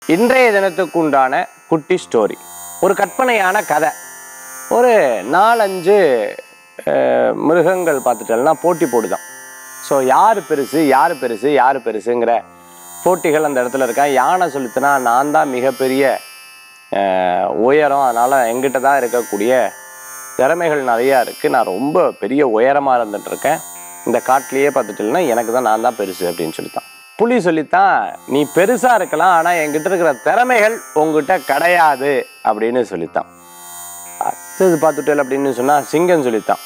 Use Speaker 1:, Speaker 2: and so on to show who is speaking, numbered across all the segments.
Speaker 1: இன்றைய தினத்துக்கு உண்டான குட்டி ஸ்டோரி ஒரு கற்பனையான கதை ஒரு நாலஞ்சு அஹ், மிருகங்கள் பார்த்துட்டோம்னா போட்டி போடுதான் ஸோ யார் பெருசு யார் பெருசு யார் பெருசுங்கிற போட்டிகள் அந்த இடத்துல இருக்கா யானை சொல்லித்துனா நான் தான் மிகப்பெரிய அஹ், உயரம் அதனால் எங்கிட்ட தான் இருக்கக்கூடிய திறமைகள் நிறையா இருக்குது நான் ரொம்ப பெரிய உயரமாக இருந்துட்டு இருக்கேன் இந்த காட்டிலேயே பார்த்துட்டேன்னா எனக்கு தான் நான் தான் பெருசு அப்படின்னு சொல்லித்தான் புலி சொல்லித்தான் நீ பெருசாக இருக்கலாம் ஆனால் என்கிட்ட இருக்கிற திறமைகள் உங்ககிட்ட கிடையாது அப்படின்னு சொல்லித்தான் அடுத்தது பார்த்துட்டேன் அப்படின்னு சொன்னால் சிங்கம் சொல்லித்தான்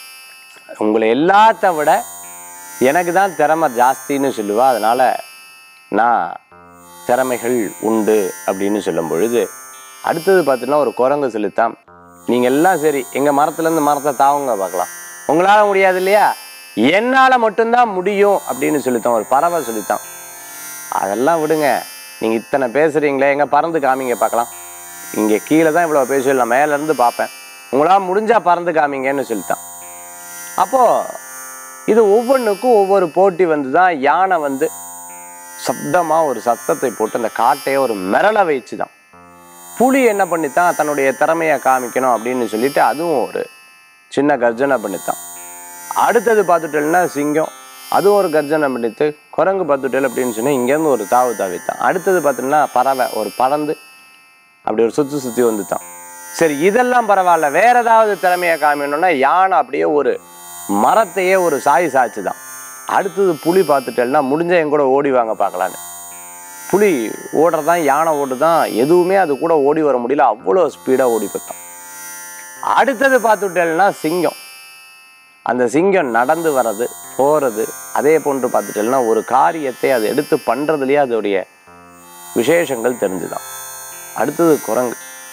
Speaker 1: உங்களை எல்லாத்த விட எனக்கு தான் திறமை ஜாஸ்தின்னு சொல்லுவா அதனால் நான் திறமைகள் உண்டு அப்படின்னு சொல்லும் பொழுது அடுத்தது பார்த்தீங்கன்னா ஒரு குரங்கு சொல்லித்தான் நீங்கள் எல்லாம் சரி எங்கள் மரத்துலேருந்து மரத்தை தாவுங்க பார்க்கலாம் உங்களால் முடியாது இல்லையா என்னால் மட்டும்தான் முடியும் அப்படின்னு சொல்லித்தான் ஒரு பறவை சொல்லித்தான் அதெல்லாம் விடுங்க நீங்கள் இத்தனை பேசுகிறீங்களே எங்கே பறந்து காமிங்க பார்க்கலாம் இங்கே கீழே தான் இவ்வளோ பேசுவேன் நான் மேலேருந்து பார்ப்பேன் உங்களால் முடிஞ்சால் பறந்து காமிங்கன்னு சொல்லித்தான் அப்போது இது ஒவ்வொன்றுக்கும் ஒவ்வொரு போட்டி வந்து தான் யானை வந்து சப்தமாக ஒரு சத்தத்தை போட்டு அந்த காட்டையே ஒரு மிரள வச்சு தான் புலி என்ன பண்ணித்தான் தன்னுடைய திறமையை காமிக்கணும் அப்படின்னு சொல்லிட்டு அதுவும் ஒரு சின்ன கர்ஜனை பண்ணித்தான் அடுத்தது பார்த்துட்டேன்னா சிங்கம் அதுவும் ஒரு கர்ஜனை பண்ணித்து குரங்கு பார்த்துட்டேல் அப்படின்னு சொன்னா இங்கேருந்து ஒரு தாவு தாவித்தான் அடுத்தது பார்த்தீங்கன்னா பறவை ஒரு பறந்து அப்படி ஒரு சுற்றி சுற்றி வந்துட்டான் சரி இதெல்லாம் பரவாயில்ல வேற ஏதாவது திறமையை காமிக்கணும்னா யானை அப்படியே ஒரு மரத்தையே ஒரு சாய் சாய்ச்சி தான் அடுத்தது புலி பார்த்துட்டேன்னா முடிஞ்ச என் கூட ஓடி வாங்க பார்க்கலான்னு புலி ஓடுறதான் யானை ஓடுதான் எதுவுமே அது கூட ஓடி வர முடியல அவ்வளோ ஸ்பீடாக ஓடி போய்த்தான் அடுத்தது பார்த்துட்டேன்னா சிங்கம் அந்த சிங்கம் நடந்து வர்றது போகிறது அதே போன்று பார்த்துட்டேன்னா ஒரு காரியத்தை அது எடுத்து பண்ணுறதுலேயே அதோடைய விசேஷங்கள் தெரிஞ்சுதான் அடுத்தது குரங்கு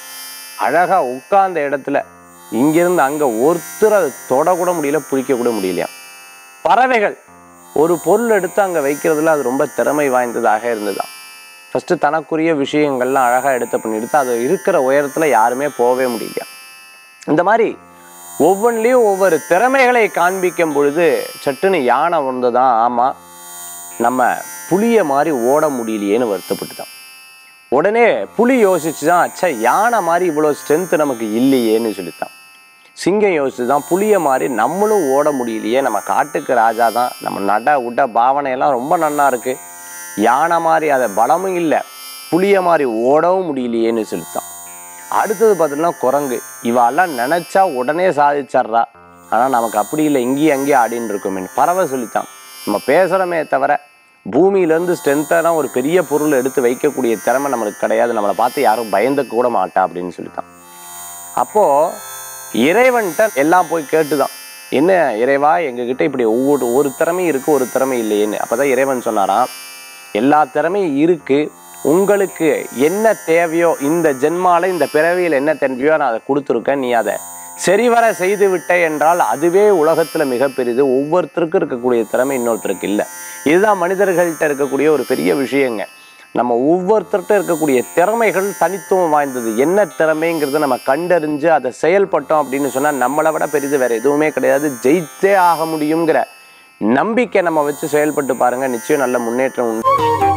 Speaker 1: அழகா உட்கார்ந்த இடத்துல இங்கிருந்து அங்க ஒருத்தர் அதை தொடக்கூட முடியல பிடிக்க கூட முடியலையா பறவைகள் ஒரு பொருள் எடுத்து அங்க வைக்கிறதுல அது ரொம்ப திறமை வாய்ந்ததாக இருந்ததாம் ஃபர்ஸ்ட் தனக்குரிய விஷயங்கள்லாம் அழகா எடுத்து பண்ணிடுத்து அது இருக்கிற உயரத்துல யாருமே போகவே முடியலையா இந்த மாதிரி ஒவ்வொன்றிலையும் ஒவ்வொரு திறமைகளை காண்பிக்கும் பொழுது சட்டுன்னு யானை வந்ததான் ஆமா நம்ம புளிய மாதிரி ஓட முடியலையேன்னு வருத்தப்பட்டுதான் உடனே புலி யோசிச்சு தான் அச்சா யானை மாதிரி இவ்வளோ ஸ்ட்ரென்த் நமக்கு இல்லையேன்னு சொல்லித்தான் சிங்கம் யோசிச்சு தான் புளிய மாதிரி நம்மளும் ஓட முடியலையே நம்ம காட்டுக்கு ராஜா தான் நம்ம நட உட பாவனையெல்லாம் ரொம்ப நன்னா இருக்கு யானை மாதிரி அதை பலமும் இல்லை புளிய மாதிரி ஓடவும் முடியலையேன்னு சொல்லித்தான் அடுத்தது பார்த்தீங்கன்னா குரங்கு இவாலாம் நினச்சா உடனே சாதிச்சிட்றா ஆனால் நமக்கு அப்படி இல்லை இங்கேயும் அங்கேயும் ஆடின்னு இருக்கோமே பறவை சொல்லித்தான் நம்ம பேசுகிறோமே தவிர பூமியிலேருந்து ஸ்ட்ரென்த்தான ஒரு பெரிய பொருள் எடுத்து வைக்கக்கூடிய திறமை நம்மளுக்கு கிடையாது நம்மளை பார்த்து யாரும் பயந்துக்க கூட மாட்டா அப்படின்னு சொல்லித்தான் அப்போது இறைவன்கிட்ட எல்லாம் போய் கேட்டுதான் என்ன இறைவா எங்ககிட்ட இப்படி ஒவ்வொரு ஒரு திறமை இருக்கு ஒரு திறமை இல்லையேன்னு அப்பதான் இறைவன் சொன்னாராம் எல்லா திறமையும் இருக்கு உங்களுக்கு என்ன தேவையோ இந்த ஜென்மால இந்த பிறவியில் என்ன தேவையோ நான் அதை கொடுத்துருக்கேன் நீ அதை சரிவர செய்து விட்ட என்றால் அதுவே உலகத்துல மிகப்பெரிது ஒவ்வொருத்தருக்கும் இருக்கக்கூடிய திறமை இன்னொருத்தருக்கு இல்லை இதுதான் மனிதர்கள்ட்ட இருக்கக்கூடிய ஒரு பெரிய விஷயங்க நம்ம ஒவ்வொருத்தர்கிட்ட இருக்கக்கூடிய திறமைகள் தனித்துவம் வாய்ந்தது என்ன திறமைங்கிறத நம்ம கண்டறிஞ்சு அதை செயல்பட்டோம் அப்படின்னு சொன்னால் நம்மளை விட பெரிது வேற எதுவுமே கிடையாது ஜெயித்தே ஆக முடியுங்கிற நம்பிக்கை நம்ம வச்சு செயல்பட்டு பாருங்க நிச்சயம் நல்ல முன்னேற்றம் உண்டு